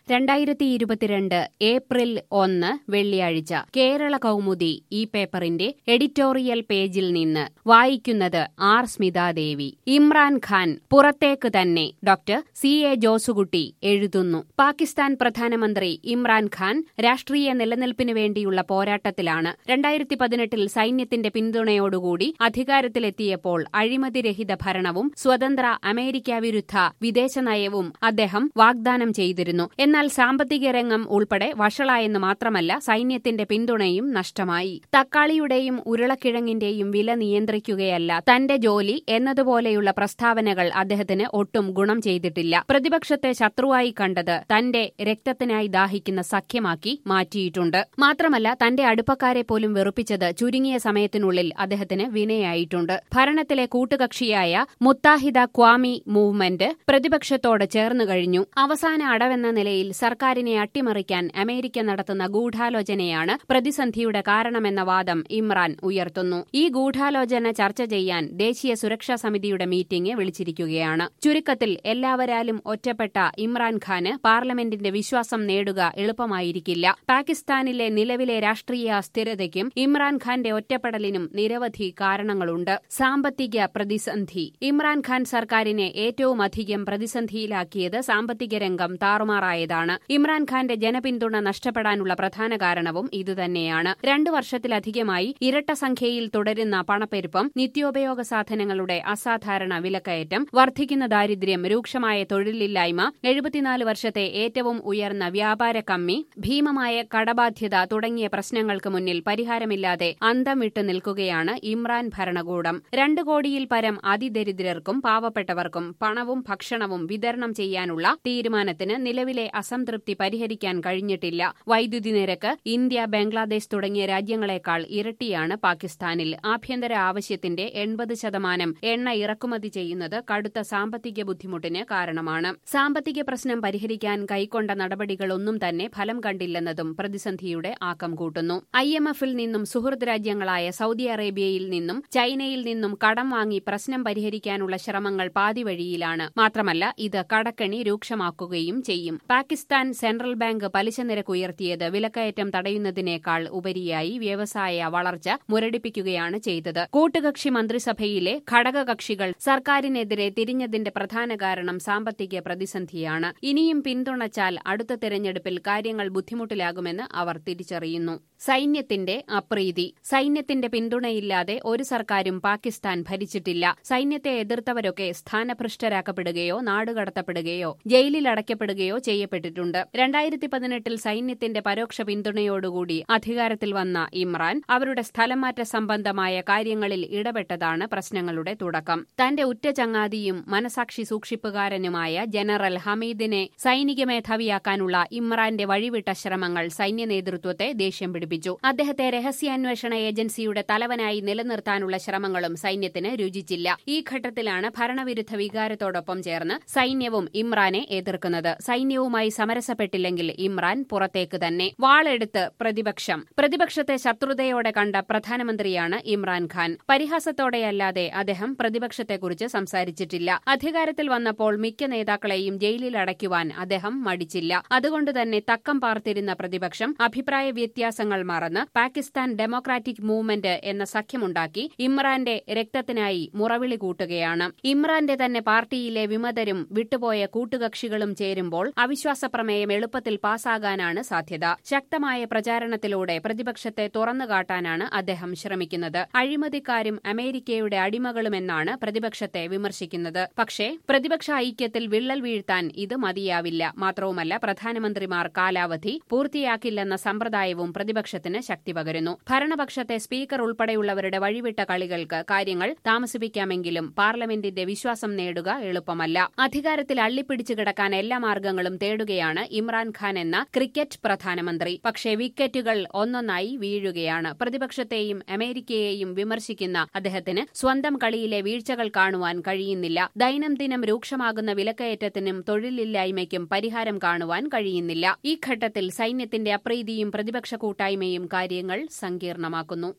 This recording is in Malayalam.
രണ്ടായിരത്തി ഇരുപത്തിരണ്ട് ഏപ്രിൽ ഒന്ന് വെള്ളിയാഴ്ച കേരള കൗമുദി ഈ പേപ്പറിന്റെ എഡിറ്റോറിയൽ പേജിൽ നിന്ന് വായിക്കുന്നത് ആർ സ്മിതാദേവി ഇമ്രാൻഖാൻ പുറത്തേക്ക് തന്നെ ഡോക്ടർ സി എ ജോസുകുട്ടി എഴുതുന്നു പാകിസ്ഥാൻ പ്രധാനമന്ത്രി ഇമ്രാൻഖാൻ രാഷ്ട്രീയ നിലനിൽപ്പിന് വേണ്ടിയുള്ള പോരാട്ടത്തിലാണ് രണ്ടായിരത്തി പതിനെട്ടിൽ സൈന്യത്തിന്റെ പിന്തുണയോടുകൂടി അധികാരത്തിലെത്തിയപ്പോൾ അഴിമതിരഹിത ഭരണവും സ്വതന്ത്ര അമേരിക്ക വിരുദ്ധ വിദേശ നയവും അദ്ദേഹം വാഗ്ദാനം ചെയ്തിരുന്നു എന്നാൽ സാമ്പത്തിക രംഗം ഉൾപ്പെടെ വഷളായെന്ന് മാത്രമല്ല സൈന്യത്തിന്റെ പിന്തുണയും നഷ്ടമായി തക്കാളിയുടെയും ഉരുളക്കിഴങ്ങിന്റെയും വില നിയന്ത്രിക്കുകയല്ല തന്റെ ജോലി എന്നതുപോലെയുള്ള പ്രസ്താവനകൾ അദ്ദേഹത്തിന് ഒട്ടും ഗുണം ചെയ്തിട്ടില്ല പ്രതിപക്ഷത്തെ ശത്രുവായി കണ്ടത് തന്റെ രക്തത്തിനായി ദാഹിക്കുന്ന സഖ്യമാക്കി മാറ്റിയിട്ടുണ്ട് മാത്രമല്ല തന്റെ അടുപ്പക്കാരെ പോലും വെറുപ്പിച്ചത് ചുരുങ്ങിയ സമയത്തിനുള്ളിൽ അദ്ദേഹത്തിന് വിനയായിട്ടുണ്ട് ഭരണത്തിലെ കൂട്ടുകക്ഷിയായ മുത്താഹിദ ക്വാമി മൂവ്മെന്റ് പ്രതിപക്ഷത്തോട് ചേർന്നു കഴിഞ്ഞു അവസാന അടവെന്ന നിലയിൽ സർക്കാരിനെ അട്ടിമറിക്കാൻ അമേരിക്ക നടത്തുന്ന ഗൂഢാലോചനയാണ് പ്രതിസന്ധിയുടെ കാരണമെന്ന വാദം ഇമ്രാൻ ഉയർത്തുന്നു ഈ ഗൂഢാലോചന ചർച്ച ചെയ്യാൻ ദേശീയ സുരക്ഷാ സമിതിയുടെ മീറ്റിംഗ് വിളിച്ചിരിക്കുകയാണ് ചുരുക്കത്തിൽ എല്ലാവരാലും ഒറ്റപ്പെട്ട ഇമ്രാൻഖാന് പാർലമെന്റിന്റെ വിശ്വാസം നേടുക എളുപ്പമായിരിക്കില്ല പാകിസ്ഥാനിലെ നിലവിലെ രാഷ്ട്രീയ അസ്ഥിരതയ്ക്കും ഇമ്രാൻഖാന്റെ ഒറ്റപ്പെടലിനും നിരവധി കാരണങ്ങളുണ്ട് സാമ്പത്തിക പ്രതിസന്ധി ഇമ്രാൻഖാൻ സർക്കാരിനെ ഏറ്റവും അധികം പ്രതിസന്ധിയിലാക്കിയത് സാമ്പത്തിക രംഗം താറുമാറായതാണ് ഇമ്രാൻഖാന്റെ ജനപിന്തുണ നഷ്ടപ്പെടാനുള്ള പ്രധാന കാരണവും ഇതുതന്നെയാണ് രണ്ടു വർഷത്തിലധികമായി ഇരട്ട സംഖ്യയിൽ തുടരുന്ന പണപ്പെരുപ്പം നിത്യോപയോഗ സാധനങ്ങളുടെ അസാധാരണ വിലക്കയറ്റം വർദ്ധിക്കുന്ന ദാരിദ്ര്യം രൂക്ഷമായ തൊഴിലില്ലായ്മ എഴുപത്തിനാല് വർഷത്തെ ഏറ്റവും ഉയർന്ന വ്യാപാര കമ്മി ഭീമമായ കടബാധ്യത തുടങ്ങിയ പ്രശ്നങ്ങൾക്ക് മുന്നിൽ പരിഹാരമില്ലാതെ അന്തം വിട്ടു നിൽക്കുകയാണ് ഇമ്രാൻ ഭരണകൂടം രണ്ടു കോടിയിൽ പരം അതിദരിദ്രർക്കും പാവപ്പെട്ടവർക്കും പണവും ഭക്ഷണവും വിതരണം ചെയ്യാനുള്ള തീരുമാനത്തിന് നിലവിലെ അസംതൃപ്തി പരിഹരിക്കാൻ കഴിഞ്ഞിട്ടില്ല വൈദ്യുതി നിരക്ക് ഇന്ത്യ ബംഗ്ലാദേശ് തുടങ്ങിയ രാജ്യങ്ങളെക്കാൾ ഇരട്ടിയാണ് പാകിസ്ഥാനിൽ ആഭ്യന്തര ആവശ്യത്തിന്റെ എൺപത് ശതമാനം എണ്ണ ഇറക്കുമതി ചെയ്യുന്നത് കടുത്ത സാമ്പത്തിക ബുദ്ധിമുട്ടിന് കാരണമാണ് സാമ്പത്തിക പ്രശ്നം പരിഹരിക്കാൻ കൈക്കൊണ്ട നടപടികളൊന്നും തന്നെ ഫലം കണ്ടില്ലെന്നതും പ്രതിസന്ധിയുടെ ആക്കം കൂട്ടുന്നു ഐ എം എഫിൽ നിന്നും സുഹൃത് രാജ്യങ്ങളായ സൗദി അറേബ്യയിൽ നിന്നും ചൈനയിൽ നിന്നും കടം വാങ്ങി പ്രശ്നം പരിഹരിക്കാനുള്ള ശ്രമങ്ങൾ പാതിവഴിയിലാണ് മാത്രമല്ല ഇത് കടക്കണി രൂക്ഷമാക്കുകയും ചെയ്യും പാകിസ്ഥാൻ സെൻട്രൽ ബാങ്ക് പലിശ നിരക്ക് ഉയർത്തിയത് വിലക്കയറ്റം തടയുന്നതിനേക്കാൾ ഉപരിയായി വ്യവസായ വളർച്ച മുരടിപ്പിക്കുകയാണ് ചെയ്തത് കൂട്ടുകക്ഷി മന്ത്രിസഭയിലെ ഘടകകക്ഷികൾ സർക്കാരിനെതിരെ തിരിഞ്ഞതിന്റെ പ്രധാന കാരണം സാമ്പത്തിക പ്രതിസന്ധിയാണ് ഇനിയും പിന്തുണച്ചാൽ അടുത്ത തെരഞ്ഞെടുപ്പിൽ കാര്യങ്ങൾ ബുദ്ധിമുട്ടിലാകുമെന്ന് അവർ തിരിച്ചറിയുന്നു സൈന്യത്തിന്റെ അപ്രീതി സൈന്യത്തിന്റെ പിന്തുണയില്ലാതെ ഒരു സർക്കാരും പാകിസ്ഥാൻ ഭരിച്ചിട്ടില്ല സൈന്യത്തെ എതിർത്തവരൊക്കെ സ്ഥാനഭ്രഷ്ടരാക്കപ്പെടുകയോ നാടുകടത്തപ്പെടുകയോ ജയിലിൽ അടയ്ക്കപ്പെടുകയോ ചെയ്യപ്പെട്ടിട്ടുണ്ട് രണ്ടായിരത്തി പതിനെട്ടിൽ സൈന്യത്തിന്റെ പരോക്ഷ പിന്തുണയോടുകൂടി അധികാരത്തിൽ വന്ന ഇമ്രാൻ അവരുടെ സ്ഥലമാറ്റ സംബന്ധമായ കാര്യങ്ങളിൽ ഇടപെട്ടതാണ് പ്രശ്നങ്ങളുടെ തുടക്കം തന്റെ ഉറ്റ ചങ്ങാതിയും മനസാക്ഷി സൂക്ഷിപ്പുകാരനുമായ ജനറൽ ഹമീദിനെ സൈനിക മേധാവിയാക്കാനുള്ള ഇമ്രാന്റെ വഴിവിട്ട ശ്രമങ്ങൾ സൈന്യ നേതൃത്വത്തെ ദേഷ്യം പിടിപ്പിച്ചു അദ്ദേഹത്തെ രഹസ്യാന്വേഷണ ഏജൻസിയുടെ തലവനായി നിലനിർത്താനുള്ള ശ്രമങ്ങളും സൈന്യത്തിന് രുചിച്ചില്ല ഈ ഘട്ടത്തിലാണ് ഭരണവിരുദ്ധ വികാരത്തോടൊപ്പം ചേർന്ന് സൈന്യവും ഇമ്രാനെ എതിർക്കുന്നത് സൈന്യവുമായി സമരസപ്പെട്ടില്ലെങ്കിൽ ഇമ്രാൻ പുറത്തേക്ക് തന്നെ വാളെടുത്ത് പ്രതിപക്ഷം പ്രതിപക്ഷത്തെ ശത്രുതയോടെ കണ്ട പ്രധാനമന്ത്രിയാണ് ഇമ്രാൻഖാൻ പരിഹാസത്തോടെയല്ലാതെ അദ്ദേഹം പ്രതിപക്ഷത്തെക്കുറിച്ച് സംസാരിച്ചിട്ടില്ല അധികാരത്തിൽ വന്നപ്പോൾ മിക്ക നേതാക്കളെയും ജയിലിൽ അടയ്ക്കുവാൻ അദ്ദേഹം മടിച്ചില്ല അതുകൊണ്ട് തന്നെ തക്കം പാർത്തിരുന്ന പ്രതിപക്ഷം അഭിപ്രായ വ്യത്യാസങ്ങൾ മറന്ന് പാകിസ്ഥാൻ ഡെമോക്രാറ്റിക് മൂവ്മെന്റ് എന്ന സഖ്യമുണ്ടാക്കി ഇമ്രാന്റെ രക്തത്തിനായി മുറവിളി കൂട്ടുകയാണ് ഇമ്രാന്റെ തന്നെ പാർട്ടിയിലെ വിമതരും വിട്ടുപോയ കൂട്ടുകക്ഷികളും ചേരുമ്പോൾ അവിശ്വാസ പ്രമേയം എളുപ്പത്തിൽ പാസ്സാകാനാണ് സാധ്യത ശക്തമായ പ്രചാരണത്തിലൂടെ പ്രതിപക്ഷത്തെ തുറന്നുകാട്ടാനാണ് അദ്ദേഹം ശ്രമിക്കുന്നത് അഴിമതിക്കാരും അമേരിക്കയുടെ അടിമകളുമെന്നാണ് പ്രതിപക്ഷത്തെ വിമർശിക്കുന്നത് പക്ഷേ പ്രതിപക്ഷ ഐക്യത്തിൽ വിള്ളൽ വീഴ്ത്താൻ ഇത് മതിയാവില്ല മാത്രവുമല്ല പ്രധാനമന്ത്രിമാർ കാലാവധി പൂർത്തിയാക്കില്ലെന്ന സമ്പ്രദായവും പ്രതിപക്ഷത്തിന് ശക്തി പകരുന്നു ഭരണപക്ഷത്തെ സ്പീക്കർ ഉൾപ്പെടെയുള്ളവരുടെ വഴിവിട്ട കളികൾക്ക് കാര്യങ്ങൾ താമസിപ്പിക്കാമെങ്കിലും പാർലമെന്റിന്റെ വിശ്വാസം നേടുക എളുപ്പമല്ല അധികാരത്തിൽ അള്ളിപ്പിടിച്ചു കിടക്കാൻ എല്ലാ മാർഗങ്ങളും തേടുകയാണ് ഇമ്രാൻഖാൻ എന്ന ക്രിക്കറ്റ് പ്രധാനമന്ത്രി പക്ഷേ വിക്കറ്റുകൾ ഒന്നൊന്നായി വീഴുകയാണ് പ്രതിപക്ഷത്തെയും അമേരിക്കയെയും വിമർശിക്കുന്ന അദ്ദേഹത്തിന് സ്വന്തം കളിയിലെ വീഴ്ചകൾ കാണുവാൻ കഴിയുന്നില്ല ദൈനംദിനം രൂക്ഷമാകുന്ന വിലക്കയറ്റത്തിനും തൊഴിലില്ലായ്മയ്ക്കും പരിഹാരം കാണുവാൻ കഴിയുന്നില്ല ഈ ഘട്ടത്തിൽ സൈന്യത്തിന്റെ അപ്രീതിയും പ്രതിപക്ഷ കൂട്ടായ്മയും കാര്യങ്ങൾ സങ്കീർണമാക്കുന്നു